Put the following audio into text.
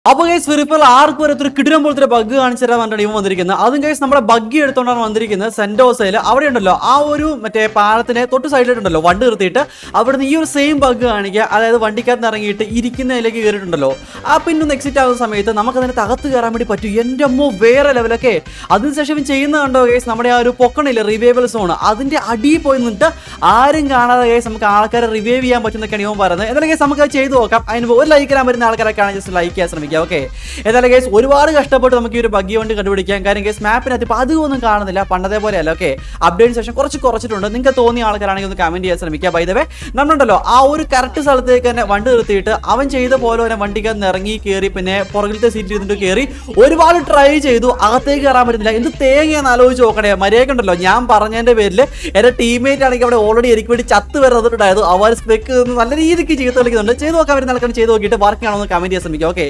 അപ്പൊ ഗൈസ് വെറിപ്പോൾ ആർക്കും വരെ ഒരു കിടിലം പോലത്തെ ബഗ് കാണിച്ചു തരാൻ പറഞ്ഞിട്ട് ഇവൻ വന്നിരിക്കുന്നത് അതും ഗൈസ് നമ്മുടെ ബഗ്ഗി എടുത്തോണ്ടാണ് വന്നിരിക്കുന്നത് സെന്റോസയിൽ അവിടെ ഉണ്ടല്ലോ ആ ഒരു മറ്റേ പാലത്തിന് തൊട്ട് സൈഡിലുണ്ടല്ലോ വണ്ടി നിർത്തിയിട്ട് അവിടുന്ന് ഈ ഒരു സെയിം ബഗ് കാണിക്കുക അതായത് വണ്ടിക്കകത്ത് ഇറങ്ങിയിട്ട് ഇരിക്കുന്നതിലേക്ക് കയറിയിട്ടുണ്ടല്ലോ ആ പിന്നൊന്ന് എക്സിറ്റ് ആവുന്ന സമയത്ത് നമുക്ക് അതിന് തകത്ത് കയറാൻ വേണ്ടി പറ്റും എൻ്റെ അമ്മോ വേറെ ലെവലൊക്കെ അതിനുശേഷം ഇവൻ ചെയ്യുന്നത് കണ്ടോ ഗൈസ് നമ്മുടെ ആ ഒരു പൊക്കണില്ലേ റിവൈവൽ സോൺ അതിന്റെ അടിയിൽ പോയി നിന്നിട്ട് ആരും കാണാതെ ഗൈസ് നമുക്ക് ആൾക്കാരെ റിവൈവ് ചെയ്യാൻ പറ്റുന്നൊക്കെയാണ് ഇവൻ പറയുന്നത് എന്തായാലും ഗൈസ് നമുക്ക് അത് ചെയ്തു നോക്കാം അതിന് ഒരു ലൈക്ക് തരാൻ വരുന്ന ആൾക്കാരൊക്കെ ആണെങ്കിൽ ജസ്റ്റ് ലൈക്ക് ചെയ്യാൻ ശ്രമിക്കാം ഓക്കെ ഏതായാലും ഗൈസ് ഒരുപാട് കഷ്ടപ്പെട്ട് നമുക്ക് ഈ ഒരു ബഗ്ഗി വണ്ടി കണ്ടുപിടിക്കാം കാര്യം ഗൈസ് മാപ്പിനകത്ത് ഇപ്പോൾ അധികം ഒന്നും കാണുന്നില്ല പണ്ടത്തെ പോലെയല്ല ഓക്കെ അപ്ഡേറ്റ് സെഷൻ കുറച്ച് കുറച്ചിട്ടുണ്ട് നിങ്ങൾക്ക് തോന്നിയ ആൾക്കാരാണെങ്കിൽ ഒന്ന് കമന്റ് ചെയ്യാൻ ശ്രമിക്കുക ബൈദവേ നമ്മളുണ്ടല്ലോ ആ ഒരു കറക്റ്റ് സ്ഥലത്തേക്ക് തന്നെ വണ്ടി നിർത്തിയിട്ട് അവൻ ചെയ്ത പോലെ തന്നെ വണ്ടിക്കകത്ത് ഇറങ്ങി കയറി പിന്നെ പുറകിലത്തെ സീറ്റിൽ ഇരുന്നിട്ട് കയറി ഒരുപാട് ട്രൈ ചെയ്തു അകത്തേക്ക് കയറാൻ പറ്റുന്നില്ല എന്ത് തേങ്ങയെന്ന് ആലോചിച്ച് നോക്കണേ മര്യാദക്കുണ്ടല്ലോ ഞാൻ പറഞ്ഞതിന്റെ പേരിൽ എന്റെ ടീമേറ്റ് ആണെങ്കിൽ അവിടെ ഓൾറെഡി എനിക്ക് വേണ്ടി ചത്ത് വരുന്നതായത് അവർ സ്പെക്ക് നല്ല രീതിക്ക് ചെയ്ത് കളിക്കുന്നുണ്ട് ചെയ്ത് നോക്കാൻ വരുന്ന ആൾക്കാർ ചെയ്ത് നോക്കിയിട്ട് വർക്കിംഗ് ആണോ എന്ന് കമന്റ് ചെയ്യാൻ ശ്രമിക്കുക ഓക്കെ